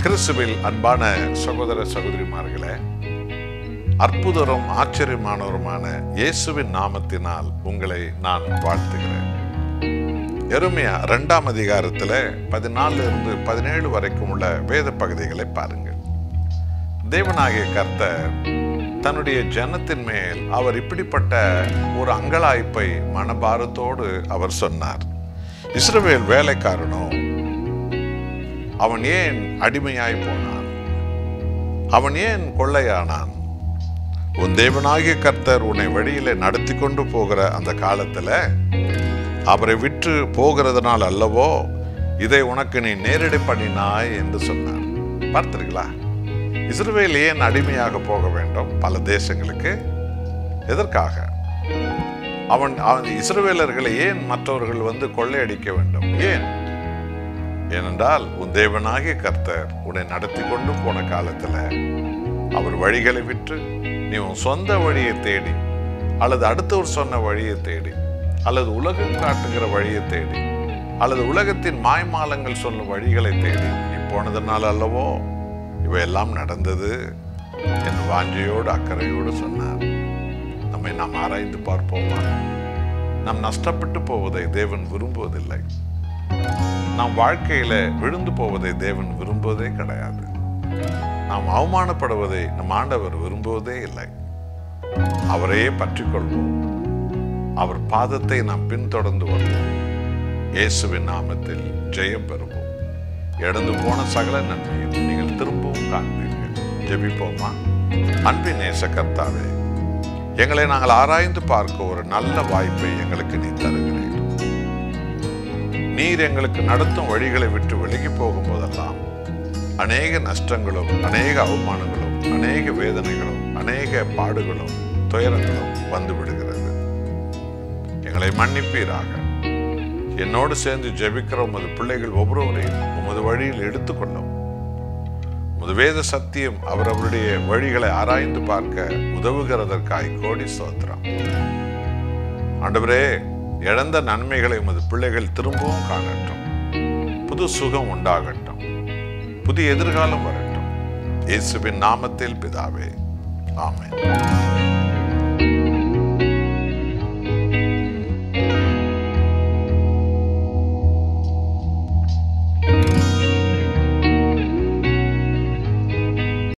கிறிஸ்துவில் அன்பான சகோதர சகோதரிமார்களே அற்புதரும் ஆச்சரியமானவருமான இயேசுவின் நாமத்தினால் உங்களை நான் வாழ்த்துகிறேன் எருமையா இரண்டாம் அதிகாரத்துல பதினாலுல இருந்து பதினேழு வரைக்கும் உள்ள வேத பகுதிகளை பாருங்கள் தேவனாகிய கர்த்தர் தன்னுடைய ஜனத்தின் மேல் அவர் இப்படிப்பட்ட ஒரு அங்கலாய்ப்பை மனபாரத்தோடு அவர் சொன்னார் இஸ்ரவேல் வேலைக்காரனோ அவன் ஏன் அடிமையாய் போனான் அவன் ஏன் கொள்ளையானான் உன் தேவனாகிய கர்த்தர் உன்னை வழியிலே நடத்தி கொண்டு போகிற அந்த காலத்துல அவரை விற்று போகிறதுனால் அல்லவோ இதை உனக்கு நீ நேரடி பண்ணினாய் என்று சொன்னார் பார்த்தீர்களா இஸ்ரவேல் ஏன் அடிமையாக போக வேண்டும் பல தேசங்களுக்கு எதற்காக அவன் அவன் இஸ்ரவேலர்களை ஏன் மற்றவர்கள் வந்து கொள்ளையடிக்க வேண்டும் ஏன் ஏனென்றால் உன் தேவனாகிய கர்த்தர் உன்னை நடத்தி கொண்டு போன காலத்துல அவர் வழிகளை விற்று நீ உன் சொந்த வழியை தேடி அல்லது அடுத்தவர் சொன்ன வழியை தேடி அல்லது உலகம் காட்டுகிற வழியை தேடி அல்லது உலகத்தின் மாய்மாலங்கள் சொல்லும் வழிகளை தேடி நீ போனதுனால அல்லவோ இவையெல்லாம் நடந்தது என்று வாஞ்சையோடு அக்கறையோடு சொன்னார் நம்மை நாம் ஆராய்ந்து பார்ப்போமா நாம் நஷ்டப்பட்டு போவதை தேவன் விரும்புவதில்லை நாம் வாழ்க்கையில விழுந்து போவதை தேவன் விரும்புவதே கிடையாது நாம் அவமானப்படுவதை நம் ஆண்டவர் விரும்புவதே இல்லை அவரையே பற்றிக் கொள்வோம் அவர் பாதத்தை நாம் பின்தொடர்ந்து வருவோம் இயேசுவின் நாமத்தில் ஜெயம் பெறுவோம் இழந்து போன சகல நன்மையும் நீங்கள் திரும்பவும் காண்பீர்கள் ஜெபிப்போமா அன்பின் நேச கர்த்தாவே எங்களை நாங்கள் ஆராய்ந்து பார்க்க ஒரு நல்ல வாய்ப்பை எங்களுக்கு நீ தருகிறீர் நீர் எங்களுக்கு நடத்தும் வழிகளை விட்டு விலகி போகும் போதெல்லாம் அநேக நஷ்டங்களும் அநேக அவமானங்களும் அநேக வேதனைகளும் அநேக பாடுகளும் துயரங்களும் வந்து விடுகிறது எங்களை மன்னிப்பீராக என்னோடு சேர்ந்து ஜெபிக்கிற உமது பிள்ளைகள் ஒவ்வொருவரையும் உமது வழியில் எடுத்துக்கொள்ளும் உமது வேத சத்தியம் அவரவருடைய வழிகளை ஆராய்ந்து பார்க்க உதவுகிறதற்காய் கோடி சோத்திரம் ஆண்டவரே இழந்த நன்மைகளை உமது பிள்ளைகள் திரும்பவும் காணட்டும் புது சுகம் உண்டாகட்டும் புதிய எதிர்காலம் வரட்டும் இயேசுவின் நாமத்தில் பிதாவே ஆமென்